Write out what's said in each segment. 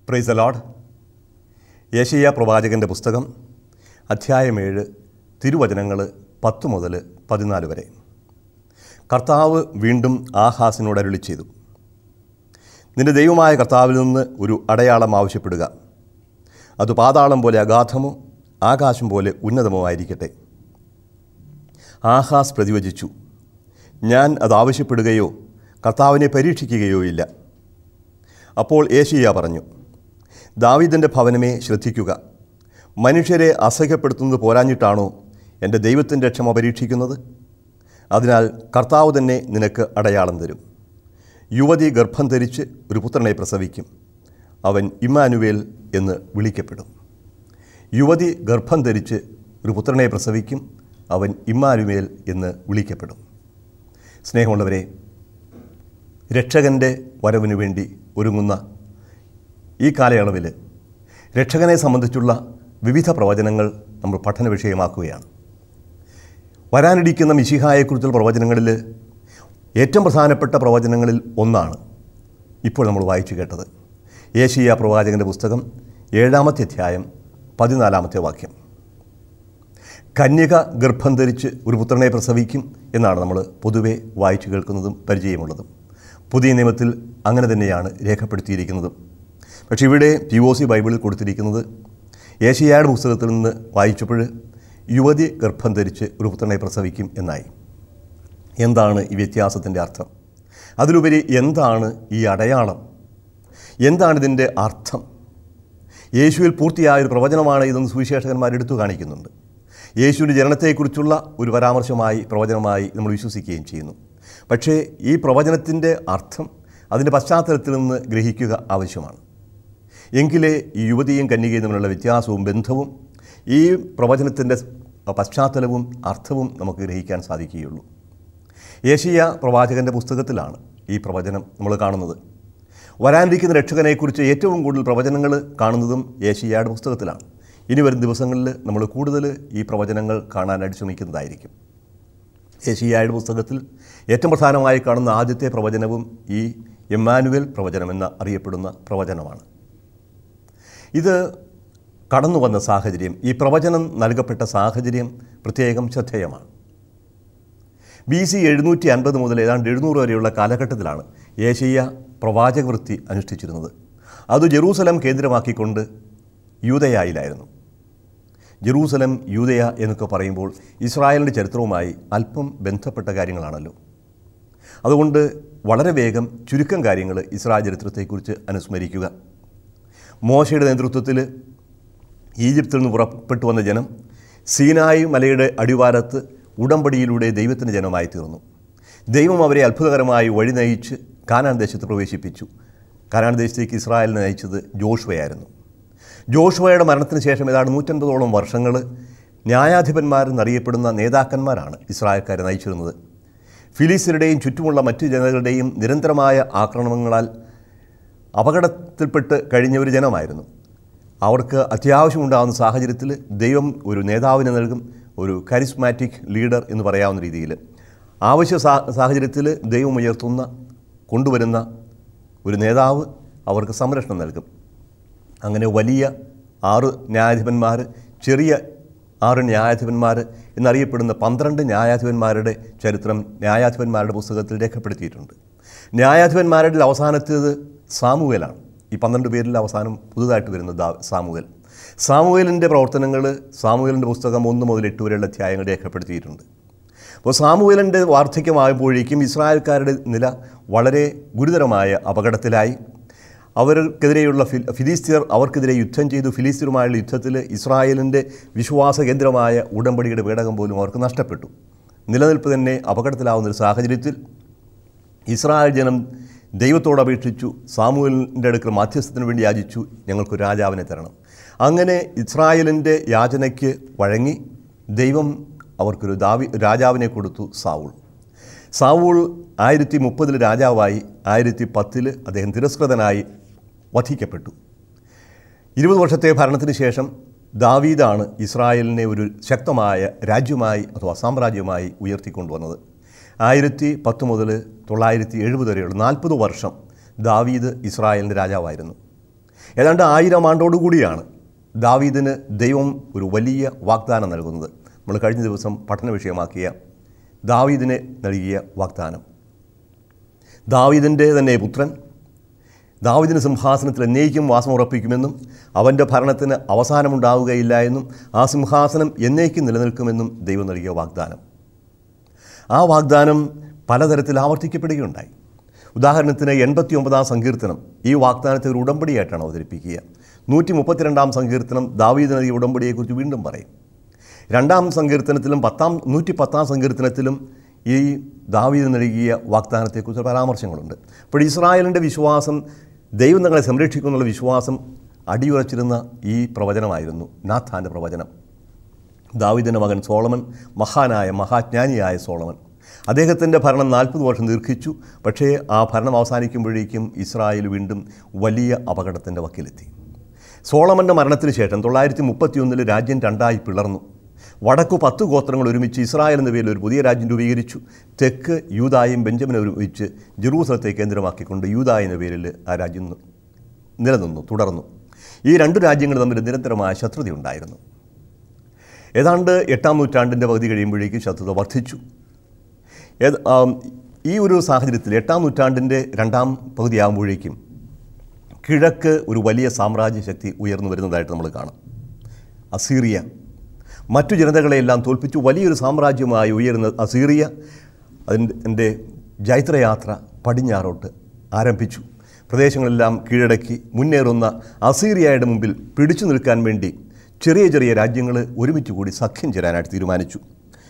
price allowed യേശയ്യ പ്രവാചകൻ്റെ പുസ്തകം അധ്യായം ഏഴ് തിരുവചനങ്ങൾ പത്ത് മുതൽ പതിനാല് വരെ കർത്താവ് വീണ്ടും ആഹാസിനോട് അരുളി ചെയ്തു നിന്റെ ദൈവമായ കർത്താവിൽ നിന്ന് ഒരു അടയാളം ആവശ്യപ്പെടുക അത് പാതാളം പോലെ അഗാധമോ ആകാശം പോലെ ഉന്നതമോ ആയിരിക്കട്ടെ ആഹാസ് പ്രതിവചിച്ചു ഞാൻ അത് ആവശ്യപ്പെടുകയോ കർത്താവിനെ പരീക്ഷിക്കുകയോ ഇല്ല അപ്പോൾ ഏഷ്യ പറഞ്ഞു ദാവീദിൻ്റെ ഭവനമേ ശ്രദ്ധിക്കുക മനുഷ്യരെ അസഹ്യപ്പെടുത്തുന്നത് പോരാഞ്ഞിട്ടാണോ എൻ്റെ ദൈവത്തിൻ്റെ ക്ഷമ പരീക്ഷിക്കുന്നത് അതിനാൽ കർത്താവ് തന്നെ നിനക്ക് അടയാളം തരും യുവതി ഗർഭം ധരിച്ച് ഒരു പുത്രനെ പ്രസവിക്കും അവൻ ഇമ്മാനുവേൽ എന്ന് വിളിക്കപ്പെടും യുവതി ഗർഭം ധരിച്ച് ഒരു പുത്രനെ പ്രസവിക്കും അവൻ ഇമ്മാനുവേൽ എന്ന് വിളിക്കപ്പെടും സ്നേഹമുള്ളവരെ രക്ഷകൻ്റെ വരവിനു വേണ്ടി ഒരുങ്ങുന്ന ഈ കാലയളവിൽ രക്ഷകനെ സംബന്ധിച്ചുള്ള വിവിധ പ്രവചനങ്ങൾ നമ്മൾ പഠന വിഷയമാക്കുകയാണ് വരാനിരിക്കുന്ന മിശിഹായെക്കുറിച്ചുള്ള പ്രവചനങ്ങളിൽ ഏറ്റവും പ്രധാനപ്പെട്ട പ്രവചനങ്ങളിൽ ഒന്നാണ് ഇപ്പോൾ നമ്മൾ വായിച്ചു കേട്ടത് ഏഷ്യ പ്രവാചകൻ്റെ പുസ്തകം ഏഴാമത്തെ അധ്യായം പതിനാലാമത്തെ വാക്യം കന്യക ഗർഭം ധരിച്ച് ഒരു പുത്രനെ പ്രസവിക്കും എന്നാണ് നമ്മൾ പൊതുവെ വായിച്ചു കേൾക്കുന്നതും പരിചയമുള്ളതും പുതിയ നിയമത്തിൽ അങ്ങനെ തന്നെയാണ് രേഖപ്പെടുത്തിയിരിക്കുന്നതും പക്ഷേ ഇവിടെ പി ഒ സി ബൈബിളിൽ കൊടുത്തിരിക്കുന്നത് ഏഷ്യയുടെ പുസ്തകത്തിൽ നിന്ന് വായിച്ചപ്പോൾ യുവതി ഗർഭം ധരിച്ച് ഒരു പുത്രനെ പ്രസവിക്കും എന്നായി എന്താണ് ഈ വ്യത്യാസത്തിൻ്റെ അർത്ഥം അതിലുപരി എന്താണ് ഈ അടയാളം എന്താണ് ഇതിൻ്റെ അർത്ഥം യേശുവിൽ പൂർത്തിയായ ഒരു പ്രവചനമാണ് ഇതെന്ന് സുവിശേഷകന്മാർ എടുത്തു കാണിക്കുന്നുണ്ട് യേശുവിൻ്റെ ജനനത്തെക്കുറിച്ചുള്ള ഒരു പരാമർശമായി പ്രവചനമായി നമ്മൾ വിശ്വസിക്കുകയും ചെയ്യുന്നു പക്ഷേ ഈ പ്രവചനത്തിൻ്റെ അർത്ഥം അതിൻ്റെ പശ്ചാത്തലത്തിൽ നിന്ന് ഗ്രഹിക്കുക ആവശ്യമാണ് എങ്കിലേ ഈ യുവതിയും കന്യകയും തമ്മിലുള്ള വ്യത്യാസവും ബന്ധവും ഈ പ്രവചനത്തിൻ്റെ പശ്ചാത്തലവും അർത്ഥവും നമുക്ക് ഗ്രഹിക്കാൻ സാധിക്കുകയുള്ളൂ ഏഷ്യ പ്രവാചകൻ്റെ പുസ്തകത്തിലാണ് ഈ പ്രവചനം നമ്മൾ കാണുന്നത് വരാനിരിക്കുന്ന രക്ഷകനെക്കുറിച്ച് ഏറ്റവും കൂടുതൽ പ്രവചനങ്ങൾ കാണുന്നതും ഏഷ്യയുടെ പുസ്തകത്തിലാണ് ഇനി വരും ദിവസങ്ങളിൽ നമ്മൾ കൂടുതൽ ഈ പ്രവചനങ്ങൾ കാണാനായിട്ട് ശ്രമിക്കുന്നതായിരിക്കും ഏഷ്യയുടെ പുസ്തകത്തിൽ ഏറ്റവും പ്രധാനമായി കാണുന്ന ആദ്യത്തെ പ്രവചനവും ഈ എമ്മാനുവൽ പ്രവചനമെന്ന് അറിയപ്പെടുന്ന പ്രവചനമാണ് ഇത് കടന്നു വന്ന സാഹചര്യം ഈ പ്രവചനം നൽകപ്പെട്ട സാഹചര്യം പ്രത്യേകം ശ്രദ്ധേയമാണ് ബി സി എഴുന്നൂറ്റി അൻപത് മുതൽ ഏതാണ്ട് എഴുന്നൂറ് വരെയുള്ള കാലഘട്ടത്തിലാണ് ഏഷ്യ പ്രവാചക വൃത്തി അനുഷ്ഠിച്ചിരുന്നത് അത് ജെറൂസലം കേന്ദ്രമാക്കിക്കൊണ്ട് യൂതയായിലായിരുന്നു ജെറൂസലം യൂതയ എന്നൊക്കെ പറയുമ്പോൾ ഇസ്രായേലിൻ്റെ ചരിത്രവുമായി അല്പം ബന്ധപ്പെട്ട കാര്യങ്ങളാണല്ലോ അതുകൊണ്ട് വളരെ വേഗം ചുരുക്കം കാര്യങ്ങൾ ഇസ്രായേൽ ചരിത്രത്തെക്കുറിച്ച് അനുസ്മരിക്കുക മോശയുടെ നേതൃത്വത്തിൽ ഈജിപ്തിൽ നിന്ന് പുറപ്പെട്ടു വന്ന ജനം സീനായി മലയുടെ അടിവാരത്ത് ഉടമ്പടിയിലൂടെ ദൈവത്തിൻ്റെ ജനമായി തീർന്നു ദൈവം അവരെ അത്ഭുതകരമായി വഴി നയിച്ച് കാനാൻ ദേശത്ത് പ്രവേശിപ്പിച്ചു കാനാൻ ദേശത്തേക്ക് ഇസ്രായേലിനെ നയിച്ചത് ജോഷുവയായിരുന്നു ജോഷുവയുടെ മരണത്തിന് ശേഷം ഏതാണ്ട് നൂറ്റൻപതോളം വർഷങ്ങൾ ന്യായാധിപന്മാരെന്നറിയപ്പെടുന്ന നേതാക്കന്മാരാണ് ഇസ്രായേൽക്കാരെ നയിച്ചിരുന്നത് ഫിലിസ്തീനയുടെയും ചുറ്റുമുള്ള മറ്റു ജനതകളുടെയും നിരന്തരമായ ആക്രമണങ്ങളാൽ അപകടത്തിൽപ്പെട്ട് കഴിഞ്ഞ ഒരു ജനമായിരുന്നു അവർക്ക് അത്യാവശ്യമുണ്ടാകുന്ന സാഹചര്യത്തിൽ ദൈവം ഒരു നേതാവിനെ നൽകും ഒരു കരിസ്മാറ്റിക് ലീഡർ എന്ന് പറയാവുന്ന രീതിയിൽ ആവശ്യ സാഹചര്യത്തിൽ ദൈവം ഉയർത്തുന്ന കൊണ്ടുവരുന്ന ഒരു നേതാവ് അവർക്ക് സംരക്ഷണം നൽകും അങ്ങനെ വലിയ ആറ് ന്യായാധിപന്മാർ ചെറിയ ആറ് ന്യായാധിപന്മാർ എന്നറിയപ്പെടുന്ന പന്ത്രണ്ട് ന്യായാധിപന്മാരുടെ ചരിത്രം ന്യായാധിപന്മാരുടെ പുസ്തകത്തിൽ രേഖപ്പെടുത്തിയിട്ടുണ്ട് ന്യായാധിപന്മാരുടെ അവസാനത്തേത് സാമുവേലാണ് ഈ പന്ത്രണ്ട് പേരിൽ അവസാനം പുതുതായിട്ട് വരുന്ന ദാ സാമുവേൽ സാമുവേലിൻ്റെ പ്രവർത്തനങ്ങൾ സാമുവേലിൻ്റെ പുസ്തകം ഒന്ന് മുതൽ എട്ട് വരെയുള്ള അധ്യായങ്ങൾ രേഖപ്പെടുത്തിയിട്ടുണ്ട് അപ്പോൾ സാമുവേലിൻ്റെ വാർദ്ധക്യമായപ്പോഴേക്കും ഇസ്രായേൽക്കാരുടെ നില വളരെ ഗുരുതരമായ അപകടത്തിലായി അവർക്കെതിരെയുള്ള ഫി ഫിലിസ്തീർ അവർക്കെതിരെ യുദ്ധം ചെയ്തു ഫിലിസ്തീനുമായുള്ള യുദ്ധത്തിൽ ഇസ്രായേലിൻ്റെ വിശ്വാസ കേന്ദ്രമായ ഉടമ്പടിയുടെ പേടകം പോലും അവർക്ക് നഷ്ടപ്പെട്ടു നിലനിൽപ്പ് തന്നെ അപകടത്തിലാവുന്ന ഒരു സാഹചര്യത്തിൽ ഇസ്രായേൽ ജനം ദൈവത്തോട് അപേക്ഷിച്ചു സാമൂഹലിൻ്റെ അടുക്കൽ മധ്യസ്ഥത്തിന് വേണ്ടി യാചിച്ചു ഞങ്ങൾക്ക് രാജാവിനെ തരണം അങ്ങനെ ഇസ്രായേലിൻ്റെ യാചനയ്ക്ക് വഴങ്ങി ദൈവം അവർക്കൊരു ദാവി രാജാവിനെ കൊടുത്തു സാവൂൾ സാവൂൾ ആയിരത്തി മുപ്പതിൽ രാജാവായി ആയിരത്തി പത്തിൽ അദ്ദേഹം തിരസ്കൃതനായി വധിക്കപ്പെട്ടു ഇരുപത് വർഷത്തെ ഭരണത്തിന് ശേഷം ദാവീദാണ് ഇസ്രായേലിനെ ഒരു ശക്തമായ രാജ്യമായി അഥവാ സാമ്രാജ്യമായി ഉയർത്തിക്കൊണ്ടുവന്നത് ആയിരത്തി പത്ത് മുതൽ തൊള്ളായിരത്തി എഴുപത് വരെയുള്ള നാൽപ്പത് വർഷം ദാവീദ് ഇസ്രായേലിൻ്റെ രാജാവായിരുന്നു ഏതാണ്ട് ആയിരം ആണ്ടോടുകൂടിയാണ് ദാവീദിന് ദൈവം ഒരു വലിയ വാഗ്ദാനം നൽകുന്നത് നമ്മൾ കഴിഞ്ഞ ദിവസം പഠന വിഷയമാക്കിയ ദാവീദിനെ നൽകിയ വാഗ്ദാനം ദാവീദിൻ്റെ തന്നെ പുത്രൻ ദാവീദിന് സിംഹാസനത്തിൽ എന്നേക്കും വാസമുറപ്പിക്കുമെന്നും അവൻ്റെ ഭരണത്തിന് അവസാനമുണ്ടാവുകയില്ല എന്നും ആ സിംഹാസനം എന്നേക്കും നിലനിൽക്കുമെന്നും ദൈവം നൽകിയ വാഗ്ദാനം ആ വാഗ്ദാനം പലതരത്തിൽ ആവർത്തിക്കപ്പെടുകയുണ്ടായി ഉദാഹരണത്തിന് എൺപത്തി ഒമ്പതാം സങ്കീർത്തനം ഈ വാഗ്ദാനത്തെ ഒരു ഉടമ്പടിയായിട്ടാണ് അവതരിപ്പിക്കുക നൂറ്റി മുപ്പത്തിരണ്ടാം സങ്കീർത്തനം ദാവീദ് നൽകിയ ഉടമ്പടിയെക്കുറിച്ച് വീണ്ടും പറയും രണ്ടാം സങ്കീർത്തനത്തിലും പത്താം നൂറ്റി പത്താം സങ്കീർത്തനത്തിലും ഈ ദാവീദ് നൽകിയ വാഗ്ദാനത്തെക്കുറിച്ച് പരാമർശങ്ങളുണ്ട് അപ്പോൾ ഇസ്രായേലിൻ്റെ വിശ്വാസം ദൈവം തങ്ങളെ സംരക്ഷിക്കുന്നുള്ള വിശ്വാസം അടിയുറച്ചിരുന്ന ഈ പ്രവചനമായിരുന്നു നാഥാൻ്റെ പ്രവചനം ദാവിദിൻ്റെ മകൻ സോളമൻ മഹാനായ മഹാജ്ഞാനിയായ സോളമൻ അദ്ദേഹത്തിൻ്റെ ഭരണം നാൽപ്പത് വർഷം ദീർഘിച്ചു പക്ഷേ ആ ഭരണം അവസാനിക്കുമ്പോഴേക്കും ഇസ്രായേൽ വീണ്ടും വലിയ അപകടത്തിൻ്റെ വക്കിലെത്തി സോളമൻ്റെ മരണത്തിന് ശേഷം തൊള്ളായിരത്തി മുപ്പത്തിയൊന്നിൽ രാജ്യം രണ്ടായി പിളർന്നു വടക്കു പത്ത് ഗോത്രങ്ങൾ ഒരുമിച്ച് ഇസ്രായേൽ എന്ന പേരിൽ ഒരു പുതിയ രാജ്യം രൂപീകരിച്ചു തെക്ക് യൂതായും ബെഞ്ചമിനെ ഒരുമിച്ച് ജെറൂസലത്തെ കേന്ദ്രമാക്കിക്കൊണ്ട് യൂത എന്ന പേരിൽ ആ രാജ്യം നിലനിന്നു തുടർന്നു ഈ രണ്ട് രാജ്യങ്ങൾ തമ്മിൽ നിരന്തരമായ ശത്രുതയുണ്ടായിരുന്നു ഏതാണ്ട് എട്ടാം നൂറ്റാണ്ടിൻ്റെ പകുതി കഴിയുമ്പോഴേക്കും ശത്രുത വർദ്ധിച്ചു ഏത് ആം, ഈ ഒരു സാഹചര്യത്തിൽ എട്ടാം നൂറ്റാണ്ടിൻ്റെ രണ്ടാം പകുതിയാകുമ്പോഴേക്കും കിഴക്ക് ഒരു വലിയ സാമ്രാജ്യ ശക്തി ഉയർന്നു വരുന്നതായിട്ട് നമ്മൾ കാണും അസീറിയ മറ്റു ജനതകളെയെല്ലാം തോൽപ്പിച്ചു വലിയൊരു സാമ്രാജ്യമായി ഉയരുന്ന അസീറിയ അതിൻ്റെ എൻ്റെ ജൈത്രയാത്ര പടിഞ്ഞാറോട്ട് ആരംഭിച്ചു പ്രദേശങ്ങളെല്ലാം കീഴടക്കി മുന്നേറുന്ന അസീറിയയുടെ മുമ്പിൽ പിടിച്ചു നിൽക്കാൻ വേണ്ടി ചെറിയ ചെറിയ രാജ്യങ്ങൾ ഒരുമിച്ച് കൂടി സഖ്യം ചേരാനായിട്ട് തീരുമാനിച്ചു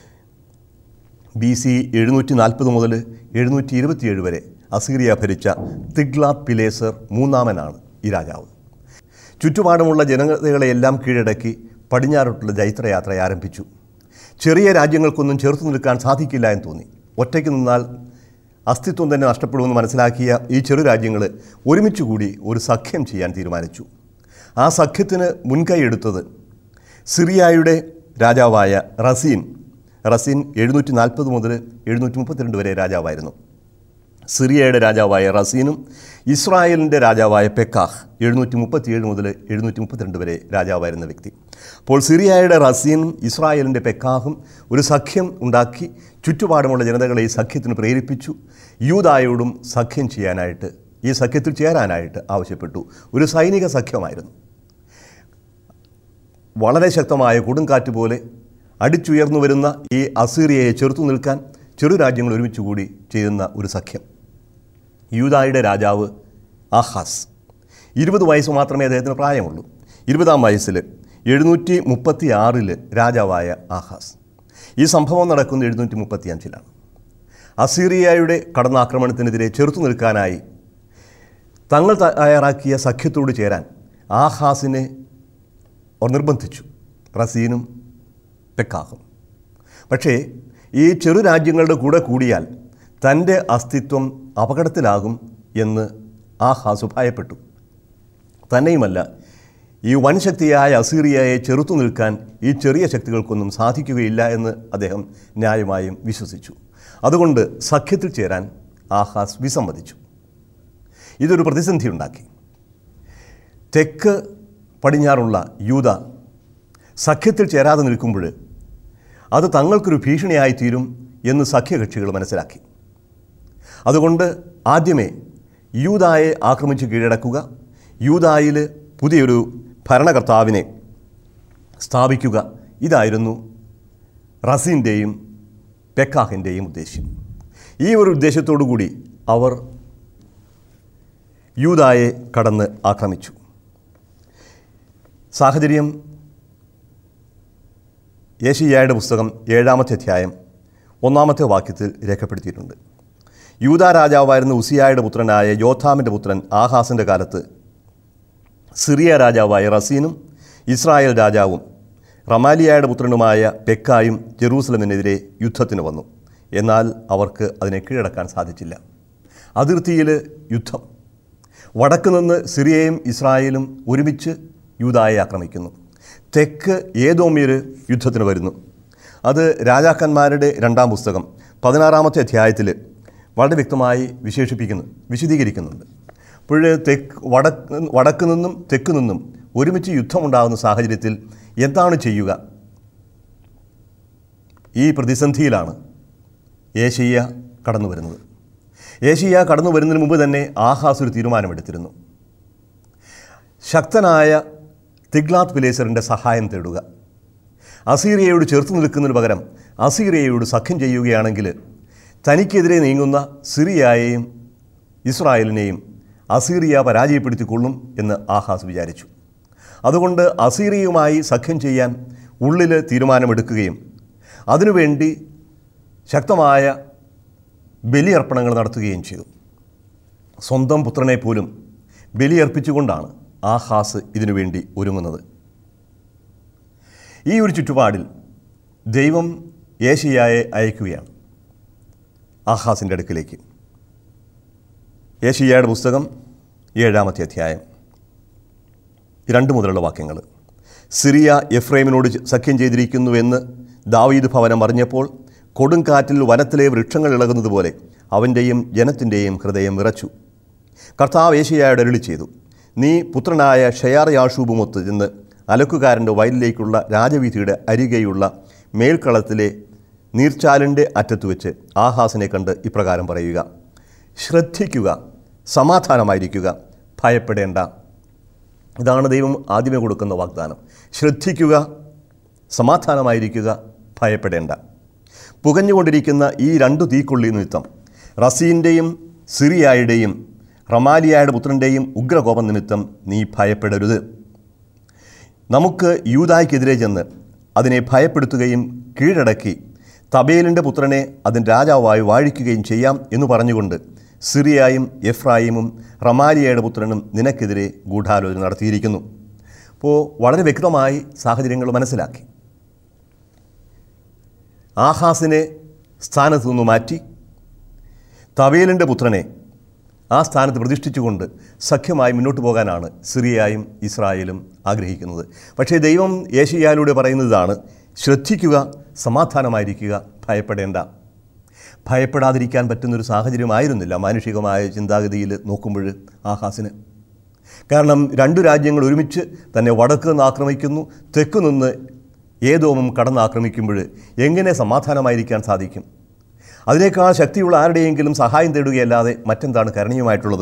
ബി സി എഴുന്നൂറ്റി നാൽപ്പത് മുതൽ എഴുന്നൂറ്റി ഇരുപത്തിയേഴ് വരെ അസീറിയ ഭരിച്ച തിഗ്ലാത് പിലേസർ മൂന്നാമനാണ് ഈ രാജാവ് ചുറ്റുപാടുമുള്ള ജനതകളെയെല്ലാം കീഴടക്കി പടിഞ്ഞാറോട്ടുള്ള ജൈത്രയാത്ര ആരംഭിച്ചു ചെറിയ രാജ്യങ്ങൾക്കൊന്നും ചേർത്ത് നിൽക്കാൻ സാധിക്കില്ല എന്ന് തോന്നി ഒറ്റയ്ക്ക് നിന്നാൽ അസ്തിത്വം തന്നെ നഷ്ടപ്പെടുമെന്ന് മനസ്സിലാക്കിയ ഈ ചെറു രാജ്യങ്ങൾ ഒരുമിച്ച് കൂടി ഒരു സഖ്യം ചെയ്യാൻ തീരുമാനിച്ചു ആ സഖ്യത്തിന് മുൻകൈ എടുത്തത് സിറിയായുടെ രാജാവായ റസീൻ റസീൻ എഴുന്നൂറ്റി നാൽപ്പത് മുതൽ എഴുന്നൂറ്റി മുപ്പത്തിരണ്ട് വരെ രാജാവായിരുന്നു സിറിയയുടെ രാജാവായ റസീനും ഇസ്രായേലിൻ്റെ രാജാവായ പെക്കാഹ് എഴുന്നൂറ്റി മുപ്പത്തിയേഴ് മുതൽ എഴുന്നൂറ്റി മുപ്പത്തിരണ്ട് വരെ രാജാവായിരുന്ന വ്യക്തി അപ്പോൾ സിറിയയുടെ റസീനും ഇസ്രായേലിൻ്റെ പെക്കാഹും ഒരു സഖ്യം ഉണ്ടാക്കി ചുറ്റുപാടുമുള്ള ജനതകളെ ഈ സഖ്യത്തിന് പ്രേരിപ്പിച്ചു യൂതായോടും സഖ്യം ചെയ്യാനായിട്ട് ഈ സഖ്യത്തിൽ ചേരാനായിട്ട് ആവശ്യപ്പെട്ടു ഒരു സൈനിക സഖ്യമായിരുന്നു വളരെ ശക്തമായ കൊടുങ്കാറ്റ് പോലെ അടിച്ചുയർന്നു വരുന്ന ഈ അസീറിയയെ ചെറുത്തു നിൽക്കാൻ ചെറു രാജ്യങ്ങൾ ഒരുമിച്ച് കൂടി ചെയ്യുന്ന ഒരു സഖ്യം യൂതായുടെ രാജാവ് ആഹാസ് ഇരുപത് വയസ്സ് മാത്രമേ അദ്ദേഹത്തിന് പ്രായമുള്ളൂ ഇരുപതാം വയസ്സിൽ എഴുന്നൂറ്റി മുപ്പത്തി ആറിൽ രാജാവായ ആഹാസ് ഈ സംഭവം നടക്കുന്ന എഴുന്നൂറ്റി മുപ്പത്തി അഞ്ചിലാണ് അസീറിയയുടെ കടന്നാക്രമണത്തിനെതിരെ ചെറുത്തു നിൽക്കാനായി തങ്ങൾ തയ്യാറാക്കിയ സഖ്യത്തോട് ചേരാൻ ആഹാസിനെ അവർ നിർബന്ധിച്ചു റസീനും പെക്കാഹും പക്ഷേ ഈ ചെറു രാജ്യങ്ങളുടെ കൂടെ കൂടിയാൽ തൻ്റെ അസ്തിത്വം അപകടത്തിലാകും എന്ന് ആഹാസ് ഭയപ്പെട്ടു തന്നെയുമല്ല ഈ വൻശക്തിയായ അസീറിയയെ ചെറുത്തു നിൽക്കാൻ ഈ ചെറിയ ശക്തികൾക്കൊന്നും സാധിക്കുകയില്ല എന്ന് അദ്ദേഹം ന്യായമായും വിശ്വസിച്ചു അതുകൊണ്ട് സഖ്യത്തിൽ ചേരാൻ ആഹാസ് വിസമ്മതിച്ചു ഇതൊരു പ്രതിസന്ധി ഉണ്ടാക്കി തെക്ക് പടിഞ്ഞാറുള്ള യൂത സഖ്യത്തിൽ ചേരാതെ നിൽക്കുമ്പോൾ അത് തങ്ങൾക്കൊരു ഭീഷണിയായി തീരും എന്ന് സഖ്യകക്ഷികൾ മനസ്സിലാക്കി അതുകൊണ്ട് ആദ്യമേ യൂതായെ ആക്രമിച്ച് കീഴടക്കുക യൂതായിൽ പുതിയൊരു ഭരണകർത്താവിനെ സ്ഥാപിക്കുക ഇതായിരുന്നു റസീൻ്റെയും പെക്കാഹിൻ്റെയും ഉദ്ദേശ്യം ഈ ഒരു ഉദ്ദേശത്തോടു കൂടി അവർ യൂതായെ കടന്ന് ആക്രമിച്ചു സാഹചര്യം യേശയ്യായുടെ പുസ്തകം ഏഴാമത്തെ അധ്യായം ഒന്നാമത്തെ വാക്യത്തിൽ രേഖപ്പെടുത്തിയിട്ടുണ്ട് യൂത രാജാവായിരുന്ന ഉസിയായുടെ പുത്രനായ യോഥാമിൻ്റെ പുത്രൻ ആഹാസിൻ്റെ കാലത്ത് സിറിയ രാജാവായ റസീനും ഇസ്രായേൽ രാജാവും റമാലിയായുടെ പുത്രനുമായ പെക്കായും ജെറൂസലമിനെതിരെ യുദ്ധത്തിന് വന്നു എന്നാൽ അവർക്ക് അതിനെ കീഴടക്കാൻ സാധിച്ചില്ല അതിർത്തിയിൽ യുദ്ധം വടക്ക് നിന്ന് സിറിയയും ഇസ്രായേലും ഒരുമിച്ച് യൂതായെ ആക്രമിക്കുന്നു തെക്ക് ഏതോമ്യർ യുദ്ധത്തിന് വരുന്നു അത് രാജാക്കന്മാരുടെ രണ്ടാം പുസ്തകം പതിനാറാമത്തെ അധ്യായത്തിൽ വളരെ വ്യക്തമായി വിശേഷിപ്പിക്കുന്നു വിശദീകരിക്കുന്നുണ്ട് ഇപ്പോൾ തെക്ക് വടക്ക് വടക്ക് നിന്നും തെക്ക് നിന്നും ഒരുമിച്ച് യുദ്ധമുണ്ടാകുന്ന സാഹചര്യത്തിൽ എന്താണ് ചെയ്യുക ഈ പ്രതിസന്ധിയിലാണ് ഏഷ്യ കടന്നു വരുന്നത് ഏഷ്യ കടന്നു വരുന്നതിന് മുമ്പ് തന്നെ ആഹാസ് ഒരു തീരുമാനമെടുത്തിരുന്നു ശക്തനായ തിഗ്ലാത്ത് പിലേസറിൻ്റെ സഹായം തേടുക അസീറിയയോട് ചേർത്ത് നിൽക്കുന്നതിന് പകരം അസീറിയയോട് സഖ്യം ചെയ്യുകയാണെങ്കിൽ തനിക്കെതിരെ നീങ്ങുന്ന സിറിയായെയും ഇസ്രായേലിനെയും അസീറിയ പരാജയപ്പെടുത്തിക്കൊള്ളും എന്ന് ആഹാസ് വിചാരിച്ചു അതുകൊണ്ട് അസീറിയയുമായി സഖ്യം ചെയ്യാൻ ഉള്ളിൽ തീരുമാനമെടുക്കുകയും അതിനുവേണ്ടി ശക്തമായ ബലിയർപ്പണങ്ങൾ നടത്തുകയും ചെയ്തു സ്വന്തം പുത്രനെ പോലും ബലിയർപ്പിച്ചുകൊണ്ടാണ് ആഹാസ് ഇതിനുവേണ്ടി ഒരുങ്ങുന്നത് ഈ ഒരു ചുറ്റുപാടിൽ ദൈവം ഏഷ്യായെ അയക്കുകയാണ് ആഹാസിൻ്റെ അടുക്കിലേക്ക് ഏഷ്യായുടെ പുസ്തകം ഏഴാമത്തെ അധ്യായം രണ്ട് മുതലുള്ള വാക്യങ്ങൾ സിറിയ എഫ്രൈമിനോട് സഖ്യം ചെയ്തിരിക്കുന്നുവെന്ന് ദാവീദ് ഭവനം അറിഞ്ഞപ്പോൾ കൊടുങ്കാറ്റിൽ വനത്തിലെ വൃക്ഷങ്ങൾ ഇളകുന്നതുപോലെ അവൻ്റെയും ജനത്തിൻ്റെയും ഹൃദയം വിറച്ചു കർത്താവ് ഏഷ്യയായോട് അരുളി ചെയ്തു നീ പുത്രനായ ഷയാർ യാഷൂബുമൊത്ത് ചെന്ന് അലക്കുകാരൻ്റെ വയലിലേക്കുള്ള രാജവീഥിയുടെ അരികെയുള്ള മേൽക്കളത്തിലെ നീർച്ചാലിൻ്റെ അറ്റത്ത് വെച്ച് ആഹാസിനെ കണ്ട് ഇപ്രകാരം പറയുക ശ്രദ്ധിക്കുക സമാധാനമായിരിക്കുക ഭയപ്പെടേണ്ട ഇതാണ് ദൈവം ആദ്യമേ കൊടുക്കുന്ന വാഗ്ദാനം ശ്രദ്ധിക്കുക സമാധാനമായിരിക്കുക ഭയപ്പെടേണ്ട പുകഞ്ഞുകൊണ്ടിരിക്കുന്ന ഈ രണ്ടു തീക്കൊള്ളി നിമിത്തം റസീൻ്റെയും സിറിയായുടെയും റമാലിയായുടെ പുത്രൻ്റെയും ഉഗ്രകോപം നിമിത്തം നീ ഭയപ്പെടരുത് നമുക്ക് യൂതായ്ക്കെതിരെ ചെന്ന് അതിനെ ഭയപ്പെടുത്തുകയും കീഴടക്കി തബേലിൻ്റെ പുത്രനെ അതിൻ്റെ രാജാവായി വാഴിക്കുകയും ചെയ്യാം എന്ന് പറഞ്ഞുകൊണ്ട് സിറിയായും എഫ്രായിമും റമാലിയയുടെ പുത്രനും നിനക്കെതിരെ ഗൂഢാലോചന നടത്തിയിരിക്കുന്നു അപ്പോൾ വളരെ വ്യക്തമായി സാഹചര്യങ്ങൾ മനസ്സിലാക്കി ആഹാസിനെ സ്ഥാനത്ത് നിന്ന് മാറ്റി തവേലിൻ്റെ പുത്രനെ ആ സ്ഥാനത്ത് പ്രതിഷ്ഠിച്ചുകൊണ്ട് സഖ്യമായി മുന്നോട്ട് പോകാനാണ് സിറിയായും ഇസ്രായേലും ആഗ്രഹിക്കുന്നത് പക്ഷേ ദൈവം ഏഷ്യയിലൂടെ പറയുന്നതാണ് ശ്രദ്ധിക്കുക സമാധാനമായിരിക്കുക ഭയപ്പെടേണ്ട ഭയപ്പെടാതിരിക്കാൻ പറ്റുന്നൊരു സാഹചര്യമായിരുന്നില്ല മാനുഷികമായ ചിന്താഗതിയിൽ നോക്കുമ്പോൾ ആഹാസിന് കാരണം രണ്ടു രാജ്യങ്ങൾ ഒരുമിച്ച് തന്നെ വടക്ക് നിന്ന് ആക്രമിക്കുന്നു തെക്ക് നിന്ന് ഏതോമും കടന്നാക്രമിക്കുമ്പോൾ എങ്ങനെ സമാധാനമായിരിക്കാൻ സാധിക്കും അതിനേക്കാൾ ശക്തിയുള്ള ആരുടെയെങ്കിലും സഹായം തേടുകയല്ലാതെ മറ്റെന്താണ് കരണീയമായിട്ടുള്ളത്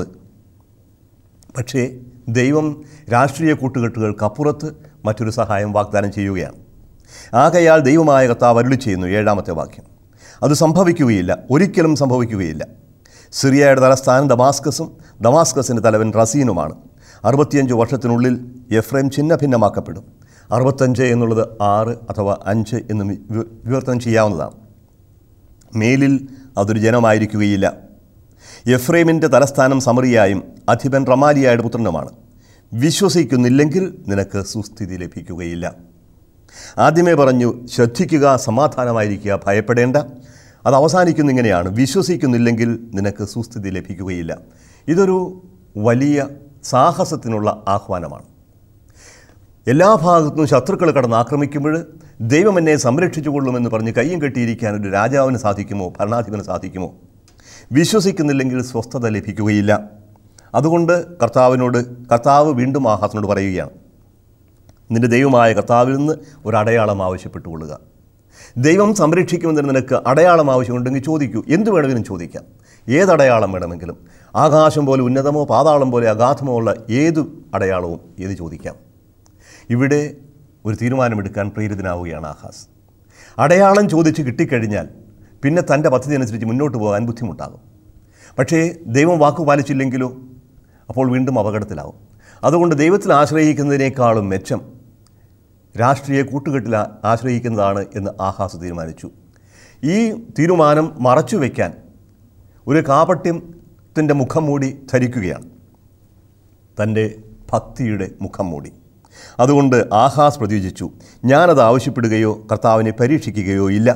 പക്ഷേ ദൈവം രാഷ്ട്രീയ കൂട്ടുകെട്ടുകൾക്കപ്പുറത്ത് മറ്റൊരു സഹായം വാഗ്ദാനം ചെയ്യുകയാണ് ആകയാൽ ദൈവമായ കർത്താവ് അരുളി ചെയ്യുന്നു ഏഴാമത്തെ വാക്യം അത് സംഭവിക്കുകയില്ല ഒരിക്കലും സംഭവിക്കുകയില്ല സിറിയയുടെ തലസ്ഥാനം ദമാസ്കസും ദമാസ്കസിൻ്റെ തലവൻ റസീനുമാണ് അറുപത്തിയഞ്ച് വർഷത്തിനുള്ളിൽ എഫ്രൈം ഛിന്ന ഭിന്നമാക്കപ്പെടും അറുപത്തഞ്ച് എന്നുള്ളത് ആറ് അഥവാ അഞ്ച് എന്ന് വി- വിവർത്തനം ചെയ്യാവുന്നതാണ് മേലിൽ അതൊരു ജനമായിരിക്കുകയില്ല എഫ്രൈമിൻ്റെ തലസ്ഥാനം സമറിയായും അധിപൻ റമാലിയായുടെ പുത്രനുമാണ് വിശ്വസിക്കുന്നില്ലെങ്കിൽ നിനക്ക് സുസ്ഥിതി ലഭിക്കുകയില്ല ആദ്യമേ പറഞ്ഞു ശ്രദ്ധിക്കുക സമാധാനമായിരിക്കുക ഭയപ്പെടേണ്ട അത് അവസാനിക്കുന്ന ഇങ്ങനെയാണ് വിശ്വസിക്കുന്നില്ലെങ്കിൽ നിനക്ക് സുസ്ഥിതി ലഭിക്കുകയില്ല ഇതൊരു വലിയ സാഹസത്തിനുള്ള ആഹ്വാനമാണ് എല്ലാ ഭാഗത്തും ശത്രുക്കൾ കടന്ന് ആക്രമിക്കുമ്പോൾ ദൈവം എന്നെ സംരക്ഷിച്ചു കൊള്ളുമെന്ന് പറഞ്ഞ് കയ്യും കെട്ടിയിരിക്കാൻ ഒരു രാജാവിന് സാധിക്കുമോ ഭരണാധിപന് സാധിക്കുമോ വിശ്വസിക്കുന്നില്ലെങ്കിൽ സ്വസ്ഥത ലഭിക്കുകയില്ല അതുകൊണ്ട് കർത്താവിനോട് കർത്താവ് വീണ്ടും ആഹാസിനോട് പറയുകയാണ് നിന്റെ ദൈവമായ കർത്താവിൽ നിന്ന് ഒരു അടയാളം ആവശ്യപ്പെട്ടുകൊള്ളുക ദൈവം സംരക്ഷിക്കുമെന്ന് നിനക്ക് അടയാളം ആവശ്യമുണ്ടെങ്കിൽ ചോദിക്കൂ എന്ത് വേണമെങ്കിലും ചോദിക്കാം ഏതടയാളം വേണമെങ്കിലും ആകാശം പോലെ ഉന്നതമോ പാതാളം പോലെ അഗാധമോ ഉള്ള ഏതു അടയാളവും ഏത് ചോദിക്കാം ഇവിടെ ഒരു തീരുമാനമെടുക്കാൻ പ്രേരിതനാവുകയാണ് ആഹാസ് അടയാളം ചോദിച്ച് കിട്ടിക്കഴിഞ്ഞാൽ പിന്നെ തൻ്റെ പദ്ധതി അനുസരിച്ച് മുന്നോട്ട് പോകാൻ ബുദ്ധിമുട്ടാകും പക്ഷേ ദൈവം വാക്കു പാലിച്ചില്ലെങ്കിലോ അപ്പോൾ വീണ്ടും അപകടത്തിലാവും അതുകൊണ്ട് ദൈവത്തിൽ ആശ്രയിക്കുന്നതിനേക്കാളും മെച്ചം രാഷ്ട്രീയ കൂട്ടുകെട്ടിൽ ആ- ആശ്രയിക്കുന്നതാണ് എന്ന് ആഹാസ് തീരുമാനിച്ചു ഈ തീരുമാനം മറച്ചു വയ്ക്കാൻ ഒരു കാപട്യത്തിൻ്റെ മുഖം മൂടി ധരിക്കുകയാണ് തൻ്റെ ഭക്തിയുടെ മുഖം മൂടി അതുകൊണ്ട് ആഹാസ് പ്രതീക്ഷിച്ചു ഞാനത് ആവശ്യപ്പെടുകയോ കർത്താവിനെ പരീക്ഷിക്കുകയോ ഇല്ല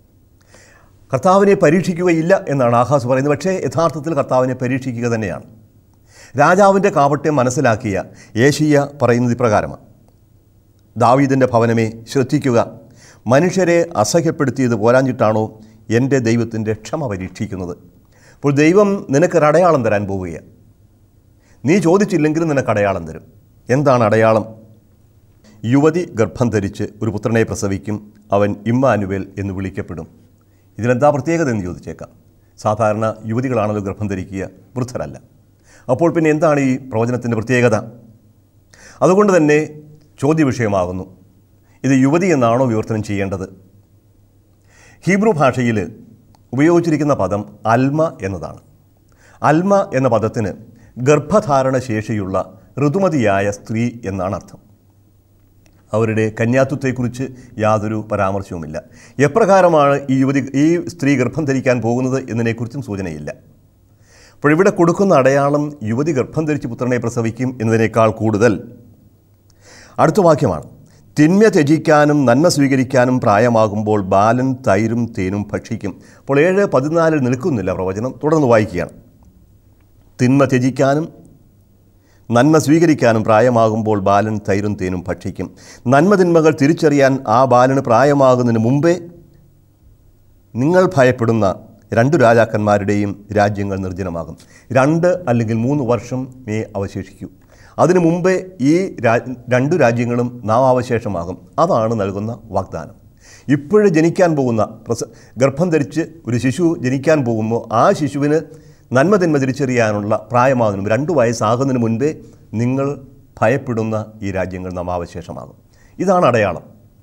കർത്താവിനെ പരീക്ഷിക്കുകയില്ല എന്നാണ് ആഹാസ് പറയുന്നത് പക്ഷേ യഥാർത്ഥത്തിൽ കർത്താവിനെ പരീക്ഷിക്കുക തന്നെയാണ് രാജാവിൻ്റെ കാപട്യം മനസ്സിലാക്കിയ ഏഷ്യ പറയുന്നത് ഇപ്രകാരമാണ് ദാവീദിൻ്റെ ഭവനമേ ശ്രദ്ധിക്കുക മനുഷ്യരെ അസഹ്യപ്പെടുത്തിയത് പോരാഞ്ഞിട്ടാണോ എൻ്റെ ദൈവത്തിൻ്റെ ക്ഷമ പരീക്ഷിക്കുന്നത് അപ്പോൾ ദൈവം നിനക്കൊരടയാളം തരാൻ പോവുകയാണ് നീ ചോദിച്ചില്ലെങ്കിലും നിനക്ക് അടയാളം തരും എന്താണ് അടയാളം യുവതി ഗർഭം ധരിച്ച് ഒരു പുത്രനെ പ്രസവിക്കും അവൻ ഇമ്മാനുവേൽ എന്ന് വിളിക്കപ്പെടും ഇതിലെന്താ പ്രത്യേകത എന്ന് ചോദിച്ചേക്കാം സാധാരണ യുവതികളാണല്ലോ ഗർഭം ധരിക്കുക വൃദ്ധരല്ല അപ്പോൾ പിന്നെ എന്താണ് ഈ പ്രവചനത്തിൻ്റെ പ്രത്യേകത അതുകൊണ്ട് തന്നെ ചോദ്യ വിഷയമാകുന്നു ഇത് യുവതി എന്നാണോ വിവർത്തനം ചെയ്യേണ്ടത് ഹീബ്രു ഭാഷയിൽ ഉപയോഗിച്ചിരിക്കുന്ന പദം അൽമ എന്നതാണ് അൽമ എന്ന പദത്തിന് ഗർഭധാരണ ശേഷിയുള്ള ഋതുമതിയായ സ്ത്രീ എന്നാണ് അർത്ഥം അവരുടെ കന്യാത്വത്തെക്കുറിച്ച് യാതൊരു പരാമർശവുമില്ല എപ്രകാരമാണ് ഈ യുവതി ഈ സ്ത്രീ ഗർഭം ധരിക്കാൻ പോകുന്നത് എന്നതിനെക്കുറിച്ചും സൂചനയില്ല അപ്പോൾ ഇവിടെ കൊടുക്കുന്ന അടയാളം യുവതി ഗർഭം ധരിച്ച് പുത്രനെ പ്രസവിക്കും എന്നതിനേക്കാൾ കൂടുതൽ അടുത്ത വാക്യമാണ് തിന്മ ത്യജിക്കാനും നന്മ സ്വീകരിക്കാനും പ്രായമാകുമ്പോൾ ബാലൻ തൈരും തേനും ഭക്ഷിക്കും അപ്പോൾ ഏഴ് പതിനാലിൽ നിൽക്കുന്നില്ല പ്രവചനം തുടർന്ന് വായിക്കുകയാണ് തിന്മ ത്യജിക്കാനും നന്മ സ്വീകരിക്കാനും പ്രായമാകുമ്പോൾ ബാലൻ തൈരും തേനും ഭക്ഷിക്കും നന്മ തിന്മകൾ തിരിച്ചറിയാൻ ആ ബാലന് പ്രായമാകുന്നതിന് മുമ്പേ നിങ്ങൾ ഭയപ്പെടുന്ന രണ്ടു രാജാക്കന്മാരുടെയും രാജ്യങ്ങൾ നിർജ്ജനമാകും രണ്ട് അല്ലെങ്കിൽ മൂന്ന് വർഷം മേ അവശേഷിക്കൂ അതിനു മുമ്പേ ഈ രാ രണ്ടു രാജ്യങ്ങളും നാമാവശേഷമാകും അതാണ് നൽകുന്ന വാഗ്ദാനം ഇപ്പോഴും ജനിക്കാൻ പോകുന്ന പ്രസ ഗർഭം ധരിച്ച് ഒരു ശിശു ജനിക്കാൻ പോകുമ്പോൾ ആ ശിശുവിന് നന്മ തിന്മ തിരിച്ചറിയാനുള്ള പ്രായമാകുന്നതിനും രണ്ടു വയസ്സാകുന്നതിന് മുൻപേ നിങ്ങൾ ഭയപ്പെടുന്ന ഈ രാജ്യങ്ങൾ നാമാവശേഷമാകും ഇതാണ് അടയാളം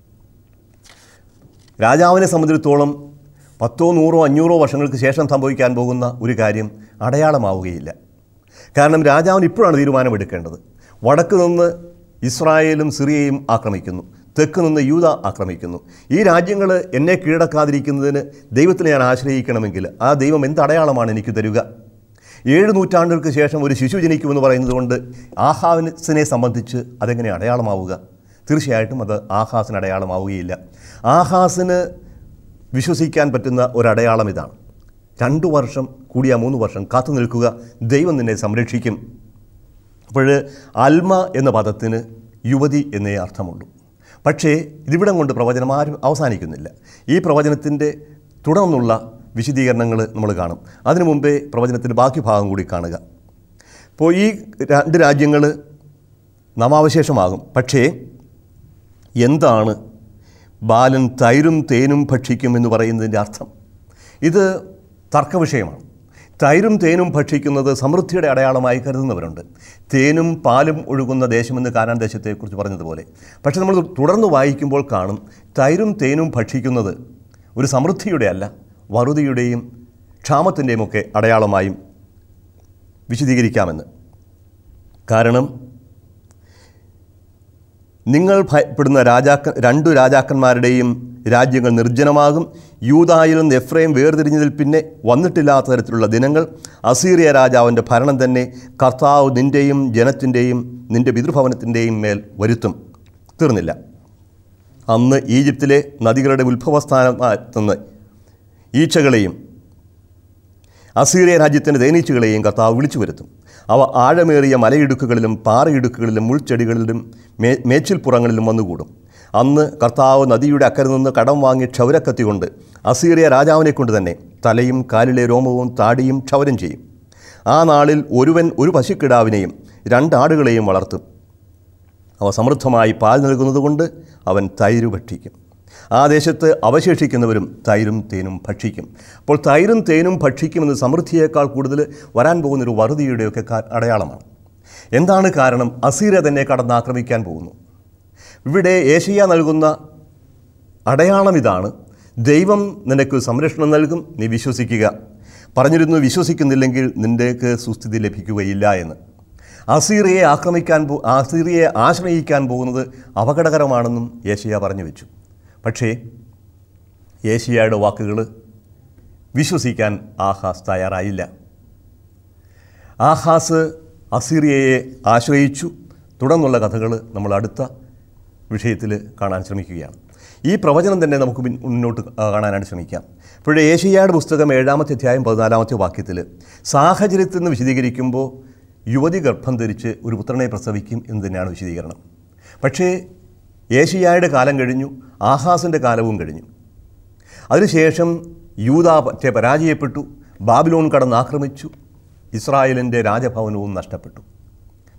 രാജാവിനെ സംബന്ധിച്ചിടത്തോളം പത്തോ നൂറോ അഞ്ഞൂറോ വർഷങ്ങൾക്ക് ശേഷം സംഭവിക്കാൻ പോകുന്ന ഒരു കാര്യം അടയാളമാവുകയില്ല കാരണം രാജാവിന് ഇപ്പോഴാണ് തീരുമാനമെടുക്കേണ്ടത് വടക്ക് നിന്ന് ഇസ്രായേലും സിറിയയും ആക്രമിക്കുന്നു തെക്ക് നിന്ന് യൂത ആക്രമിക്കുന്നു ഈ രാജ്യങ്ങൾ എന്നെ കീഴടക്കാതിരിക്കുന്നതിന് ദൈവത്തിനെ ഞാൻ ആശ്രയിക്കണമെങ്കിൽ ആ ദൈവം എന്ത് അടയാളമാണ് എനിക്ക് തരിക ഏഴ് നൂറ്റാണ്ടുകൾക്ക് ശേഷം ഒരു ശിശു ജനിക്കുമെന്ന് പറയുന്നത് കൊണ്ട് ആഹാസിനെ സംബന്ധിച്ച് അതെങ്ങനെ അടയാളമാവുക തീർച്ചയായിട്ടും അത് ആഹാസിന് അടയാളമാവുകയില്ല ആഹാസിന് വിശ്വസിക്കാൻ പറ്റുന്ന ഒരടയാളം ഇതാണ് രണ്ടു വർഷം കൂടിയ മൂന്ന് വർഷം കാത്തു നിൽക്കുക ദൈവം നിന്നെ സംരക്ഷിക്കും അപ്പോൾ അൽമ എന്ന പദത്തിന് യുവതി എന്നേ അർത്ഥമുള്ളൂ പക്ഷേ ഇതിവിടം കൊണ്ട് പ്രവചനം ആരും അവസാനിക്കുന്നില്ല ഈ പ്രവചനത്തിൻ്റെ തുടർന്നുള്ള വിശദീകരണങ്ങൾ നമ്മൾ കാണും അതിനു മുമ്പേ പ്രവചനത്തിൻ്റെ ബാക്കി ഭാഗം കൂടി കാണുക അപ്പോൾ ഈ രണ്ട് രാജ്യങ്ങൾ നാമാവശേഷമാകും പക്ഷേ എന്താണ് ബാലൻ തൈരും തേനും ഭക്ഷിക്കും എന്ന് പറയുന്നതിൻ്റെ അർത്ഥം ഇത് തർക്കവിഷയമാണ് തൈരും തേനും ഭക്ഷിക്കുന്നത് സമൃദ്ധിയുടെ അടയാളമായി കരുതുന്നവരുണ്ട് തേനും പാലും ഒഴുകുന്ന ദേശമെന്ന് കാനാൻ ദേശത്തെക്കുറിച്ച് പറഞ്ഞതുപോലെ പക്ഷേ നമ്മൾ തുടർന്ന് വായിക്കുമ്പോൾ കാണും തൈരും തേനും ഭക്ഷിക്കുന്നത് ഒരു സമൃദ്ധിയുടെ അല്ല വറുതിയുടെയും ക്ഷാമത്തിൻ്റെയും ഒക്കെ അടയാളമായും വിശദീകരിക്കാമെന്ന് കാരണം നിങ്ങൾ ഭയപ്പെടുന്ന രാജാക്ക രണ്ടു രാജാക്കന്മാരുടെയും രാജ്യങ്ങൾ നിർജ്ജനമാകും യൂതായിൽ നിന്ന് എഫ്രൈം വേർതിരിഞ്ഞതിൽ പിന്നെ വന്നിട്ടില്ലാത്ത തരത്തിലുള്ള ദിനങ്ങൾ അസീറിയ രാജാവിൻ്റെ ഭരണം തന്നെ കർത്താവ് നിൻ്റെയും ജനത്തിൻ്റെയും നിൻ്റെ പിതൃഭവനത്തിൻ്റെയും മേൽ വരുത്തും തീർന്നില്ല അന്ന് ഈജിപ്തിലെ നദികളുടെ ഉത്ഭവസ്ഥാനത്തുനിന്ന് ഈച്ചകളെയും അസീറിയ രാജ്യത്തിൻ്റെ തേനീച്ചകളെയും കർത്താവ് വിളിച്ചു വരുത്തും അവ ആഴമേറിയ മലയിടുക്കുകളിലും പാറയിടുക്കുകളിലും മുൾച്ചെടികളിലും മേ മേച്ചിൽപ്പുറങ്ങളിലും വന്നുകൂടും അന്ന് കർത്താവ് നദിയുടെ അക്കരെ നിന്ന് കടം വാങ്ങി ക്ഷൗരക്കത്തി കൊണ്ട് അസീറിയ രാജാവിനെ കൊണ്ട് തന്നെ തലയും കാലിലെ രോമവും താടിയും ക്ഷൗരം ചെയ്യും ആ നാളിൽ ഒരുവൻ ഒരു പശുക്കിടാവിനെയും രണ്ടാടുകളെയും വളർത്തും അവ സമൃദ്ധമായി പാൽ നൽകുന്നതുകൊണ്ട് അവൻ തൈര് ഭക്ഷിക്കും ആ ദേശത്ത് അവശേഷിക്കുന്നവരും തൈരും തേനും ഭക്ഷിക്കും അപ്പോൾ തൈരും തേനും ഭക്ഷിക്കുമെന്ന് സമൃദ്ധിയേക്കാൾ കൂടുതൽ വരാൻ പോകുന്നൊരു വറുതിയുടെയൊക്കെ കാ- അടയാളമാണ് എന്താണ് കാരണം അസീര തന്നെ കടന്നാക്രമിക്കാൻ പോകുന്നു ഇവിടെ ഏഷ്യ നൽകുന്ന അടയാളം ഇതാണ് ദൈവം നിനക്ക് സംരക്ഷണം നൽകും നീ വിശ്വസിക്കുക പറഞ്ഞിരുന്നു വിശ്വസിക്കുന്നില്ലെങ്കിൽ നിൻ്റെക്ക് സുസ്ഥിതി ലഭിക്കുകയില്ല എന്ന് അസീറിയെ ആക്രമിക്കാൻ പോ അസീറിയെ ആശ്രയിക്കാൻ പോകുന്നത് അപകടകരമാണെന്നും ഏഷ്യ പറഞ്ഞു വെച്ചു പക്ഷേ ഏഷ്യയുടെ വാക്കുകൾ വിശ്വസിക്കാൻ ആഹാസ് തയ്യാറായില്ല ആഹാസ് അസീറിയയെ ആശ്രയിച്ചു തുടർന്നുള്ള കഥകൾ നമ്മൾ അടുത്ത വിഷയത്തിൽ കാണാൻ ശ്രമിക്കുകയാണ് ഈ പ്രവചനം തന്നെ നമുക്ക് പിൻ- മുന്നോട്ട് ആ, കാണാനായിട്ട് ശ്രമിക്കാം ഇപ്പോഴേ ഏഷ്യയുടെ പുസ്തകം ഏഴാമത്തെ അധ്യായം പതിനാലാമത്തെ വാക്യത്തിൽ സാഹചര്യത്തിൽ നിന്ന് വിശദീകരിക്കുമ്പോൾ യുവതി ഗർഭം ധരിച്ച് ഒരു പുത്രനെ പ്രസവിക്കും എന്ന് തന്നെയാണ് വിശദീകരണം പക്ഷേ ഏഷ്യയുടെ കാലം കഴിഞ്ഞു ആഹാസിൻ്റെ കാലവും കഴിഞ്ഞു അതിനുശേഷം യൂത പറ്റെ പരാജയപ്പെട്ടു ബാബിലോൺ കടന്ന് ആക്രമിച്ചു ഇസ്രായേലിൻ്റെ രാജഭവനവും നഷ്ടപ്പെട്ടു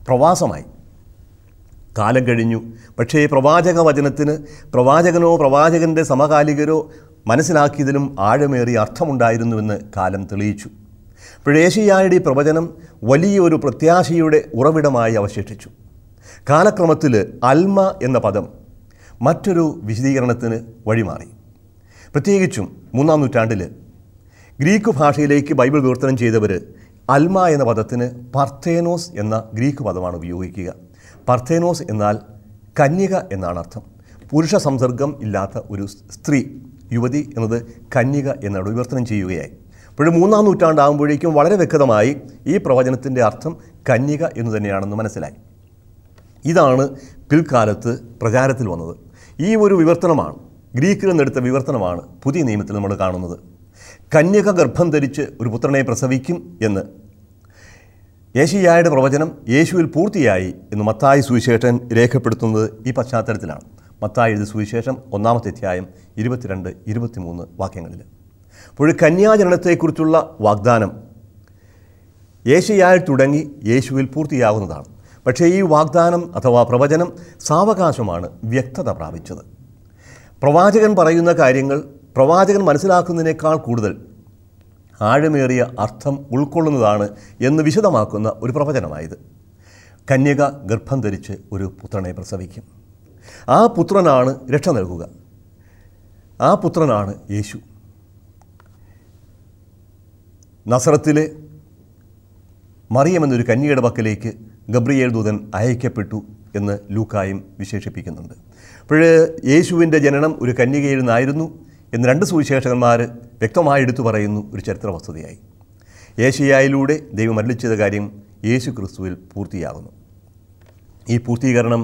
പ്രവാസമായി കാലം കഴിഞ്ഞു പക്ഷേ പ്രവാചക വചനത്തിന് പ്രവാചകനോ പ്രവാചകൻ്റെ സമകാലികരോ മനസ്സിലാക്കിയതിലും ആഴമേറിയ അർത്ഥമുണ്ടായിരുന്നുവെന്ന് കാലം തെളിയിച്ചു പഴേശിയായുടെ ഈ പ്രവചനം വലിയൊരു പ്രത്യാശയുടെ ഉറവിടമായി അവശേഷിച്ചു കാലക്രമത്തിൽ അൽമ എന്ന പദം മറ്റൊരു വിശദീകരണത്തിന് വഴിമാറി പ്രത്യേകിച്ചും മൂന്നാം നൂറ്റാണ്ടിൽ ഗ്രീക്ക് ഭാഷയിലേക്ക് ബൈബിൾ വിവർത്തനം ചെയ്തവർ അൽമ എന്ന പദത്തിന് പർത്തേനോസ് എന്ന ഗ്രീക്ക് പദമാണ് ഉപയോഗിക്കുക പർത്തേനോസ് എന്നാൽ കന്യക എന്നാണ് അർത്ഥം പുരുഷ സംസർഗം ഇല്ലാത്ത ഒരു സ്ത്രീ യുവതി എന്നത് കന്യക എന്നാണ് വിവർത്തനം ചെയ്യുകയായി അപ്പോൾ മൂന്നാം നൂറ്റാണ്ടാകുമ്പോഴേക്കും വളരെ വ്യക്തമായി ഈ പ്രവചനത്തിൻ്റെ അർത്ഥം കന്യക എന്ന് തന്നെയാണെന്ന് മനസ്സിലായി ഇതാണ് പിൽക്കാലത്ത് പ്രചാരത്തിൽ വന്നത് ഈ ഒരു വിവർത്തനമാണ് ഗ്രീക്കിൽ നിന്നെടുത്ത വിവർത്തനമാണ് പുതിയ നിയമത്തിൽ നമ്മൾ കാണുന്നത് കന്യക ഗർഭം ധരിച്ച് ഒരു പുത്രനെ പ്രസവിക്കും എന്ന് യേശയ്യായുടെ പ്രവചനം യേശുവിൽ പൂർത്തിയായി എന്ന് മത്തായി സുവിശേഷൻ രേഖപ്പെടുത്തുന്നത് ഈ പശ്ചാത്തലത്തിലാണ് മത്തായി എഴുതിയ സുവിശേഷം ഒന്നാമത്തെ അധ്യായം ഇരുപത്തിരണ്ട് ഇരുപത്തിമൂന്ന് വാക്യങ്ങളിൽ അപ്പോൾ കന്യാജനനത്തെക്കുറിച്ചുള്ള വാഗ്ദാനം യേശയായി തുടങ്ങി യേശുവിൽ പൂർത്തിയാകുന്നതാണ് പക്ഷേ ഈ വാഗ്ദാനം അഥവാ പ്രവചനം സാവകാശമാണ് വ്യക്തത പ്രാപിച്ചത് പ്രവാചകൻ പറയുന്ന കാര്യങ്ങൾ പ്രവാചകൻ മനസ്സിലാക്കുന്നതിനേക്കാൾ കൂടുതൽ ആഴമേറിയ അർത്ഥം ഉൾക്കൊള്ളുന്നതാണ് എന്ന് വിശദമാക്കുന്ന ഒരു പ്രവചനമായത് കന്യക ഗർഭം ധരിച്ച് ഒരു പുത്രനെ പ്രസവിക്കും ആ പുത്രനാണ് രക്ഷ നൽകുക ആ പുത്രനാണ് യേശു നസറത്തിലെ മറിയം എന്നൊരു കന്യകയുടെ പക്കലേക്ക് ഗബ്രിയേൽ ദൂതൻ അയക്കപ്പെട്ടു എന്ന് ലൂക്കായും വിശേഷിപ്പിക്കുന്നുണ്ട് അപ്പോൾ യേശുവിൻ്റെ ജനനം ഒരു കന്യകയിൽ നിന്നായിരുന്നു എന്ന് രണ്ട് സുവിശേഷകന്മാർ വ്യക്തമായി എടുത്തു പറയുന്നു ഒരു ചരിത്ര വസ്തുതയായി യേശയായിലൂടെ ദൈവം അരളിച്ചത് കാര്യം യേശു ക്രിസ്തുവിൽ പൂർത്തിയാകുന്നു ഈ പൂർത്തീകരണം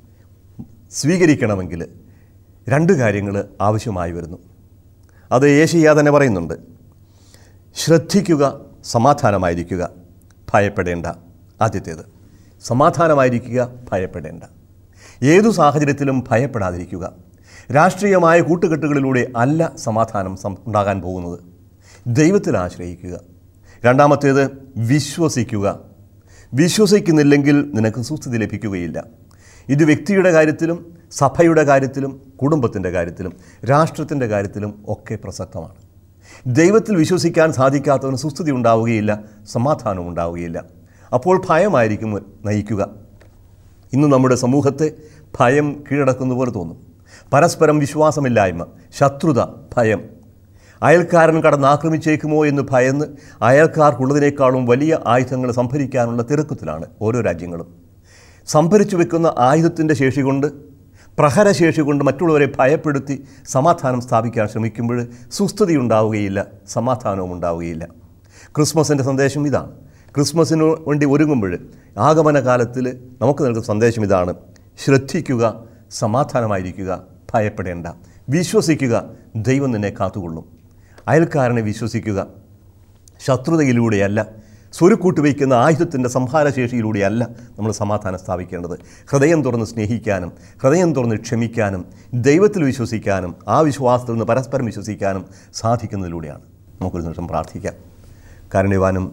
സ്വീകരിക്കണമെങ്കിൽ രണ്ട് കാര്യങ്ങൾ ആവശ്യമായി വരുന്നു അത് യേശയ്യ തന്നെ പറയുന്നുണ്ട് ശ്രദ്ധിക്കുക സമാധാനമായിരിക്കുക ഭയപ്പെടേണ്ട ആദ്യത്തേത് സമാധാനമായിരിക്കുക ഭയപ്പെടേണ്ട ഏതു സാഹചര്യത്തിലും ഭയപ്പെടാതിരിക്കുക രാഷ്ട്രീയമായ കൂട്ടുകെട്ടുകളിലൂടെ അല്ല സമാധാനം സം- ഉണ്ടാകാൻ പോകുന്നത് ദൈവത്തിൽ ആശ്രയിക്കുക രണ്ടാമത്തേത് വിശ്വസിക്കുക വിശ്വസിക്കുന്നില്ലെങ്കിൽ നിനക്ക് സുസ്ഥിതി ലഭിക്കുകയില്ല ഇത് വ്യക്തിയുടെ കാര്യത്തിലും സഭയുടെ കാര്യത്തിലും കുടുംബത്തിൻ്റെ കാര്യത്തിലും രാഷ്ട്രത്തിൻ്റെ കാര്യത്തിലും ഒക്കെ പ്രസക്തമാണ് ദൈവത്തിൽ വിശ്വസിക്കാൻ സാധിക്കാത്തവന് സുസ്ഥിതി ഉണ്ടാവുകയില്ല സമാധാനം ഉണ്ടാവുകയില്ല അപ്പോൾ ഭയമായിരിക്കും നയിക്കുക ഇന്ന് നമ്മുടെ സമൂഹത്തെ ഭയം കീഴടക്കുന്ന പോലെ തോന്നും പരസ്പരം വിശ്വാസമില്ലായ്മ ശത്രുത ഭയം അയൽക്കാരൻ കടന്നാക്രമിച്ചേക്കുമോ എന്ന് ഭയന്ന് അയൽക്കാർക്കുള്ളതിനേക്കാളും വലിയ ആയുധങ്ങൾ സംഭരിക്കാനുള്ള തിരക്കത്തിലാണ് ഓരോ രാജ്യങ്ങളും സംഭരിച്ചു വെക്കുന്ന ആയുധത്തിൻ്റെ ശേഷി കൊണ്ട് പ്രഹരശേഷി കൊണ്ട് മറ്റുള്ളവരെ ഭയപ്പെടുത്തി സമാധാനം സ്ഥാപിക്കാൻ ശ്രമിക്കുമ്പോൾ സുസ്ഥിതി ഉണ്ടാവുകയില്ല സമാധാനവും ഉണ്ടാവുകയില്ല ക്രിസ്മസിൻ്റെ സന്ദേശം ഇതാണ് ക്രിസ്മസിന് വേണ്ടി ഒരുങ്ങുമ്പോൾ ആഗമന കാലത്തിൽ നമുക്ക് നൽകുന്ന സന്ദേശം ഇതാണ് ശ്രദ്ധിക്കുക സമാധാനമായിരിക്കുക ഭയപ്പെടേണ്ട വിശ്വസിക്കുക ദൈവം നിന്നെ കാത്തുകൊള്ളും അയൽക്കാരനെ വിശ്വസിക്കുക ശത്രുതയിലൂടെയല്ല സ്വരുക്കൂട്ട് വയ്ക്കുന്ന ആയുധത്തിൻ്റെ സംഹാരശേഷിയിലൂടെയല്ല നമ്മൾ സമാധാനം സ്ഥാപിക്കേണ്ടത് ഹൃദയം തുറന്ന് സ്നേഹിക്കാനും ഹൃദയം തുറന്ന് ക്ഷമിക്കാനും ദൈവത്തിൽ വിശ്വസിക്കാനും ആ വിശ്വാസത്തിൽ നിന്ന് പരസ്പരം വിശ്വസിക്കാനും സാധിക്കുന്നതിലൂടെയാണ് നമുക്കൊരു നിമിഷം പ്രാർത്ഥിക്കാം കാരുണ്യവാനും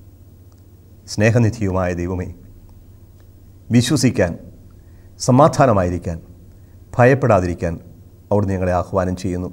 സ്നേഹനിധിയുമായ ദൈവമേ വിശ്വസിക്കാൻ സമാധാനമായിരിക്കാൻ ഭയപ്പെടാതിരിക്കാൻ അവിടുന്ന് ഞങ്ങളെ ആഹ്വാനം ചെയ്യുന്നു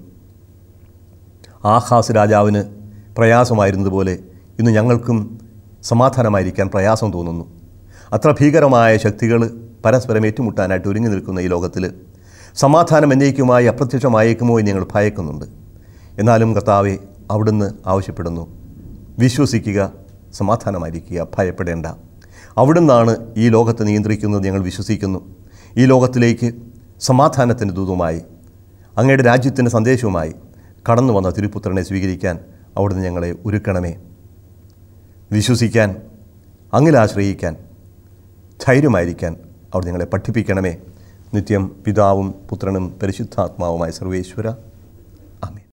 ആഹാസ് രാജാവിന് പ്രയാസമായിരുന്നതുപോലെ ഇന്ന് ഞങ്ങൾക്കും സമാധാനമായിരിക്കാൻ പ്രയാസം തോന്നുന്നു അത്ര ഭീകരമായ ശക്തികൾ പരസ്പരം ഏറ്റുമുട്ടാനായിട്ട് ഒരുങ്ങി നിൽക്കുന്ന ഈ ലോകത്തിൽ സമാധാനം എന്നേക്കുമായി അപ്രത്യക്ഷമായേക്കുമോ എന്ന് ഞങ്ങൾ ഭയക്കുന്നുണ്ട് എന്നാലും കർത്താവെ അവിടുന്ന് ആവശ്യപ്പെടുന്നു വിശ്വസിക്കുക സമാധാനമായിരിക്കുക ഭയപ്പെടേണ്ട അവിടുന്നാണ് ഈ ലോകത്തെ നിയന്ത്രിക്കുന്നത് ഞങ്ങൾ വിശ്വസിക്കുന്നു ഈ ലോകത്തിലേക്ക് സമാധാനത്തിൻ്റെ ദൂതുമായി അങ്ങയുടെ രാജ്യത്തിൻ്റെ സന്ദേശവുമായി കടന്നു വന്ന തിരുപുത്രനെ സ്വീകരിക്കാൻ അവിടുന്ന് ഞങ്ങളെ ഒരുക്കണമേ വിശ്വസിക്കാൻ അങ്ങിൽ ആശ്രയിക്കാൻ ധൈര്യമായിരിക്കാൻ അവർ ഞങ്ങളെ പഠിപ്പിക്കണമേ നിത്യം പിതാവും പുത്രനും പരിശുദ്ധാത്മാവുമായ സർവേശ്വര ആമേൻ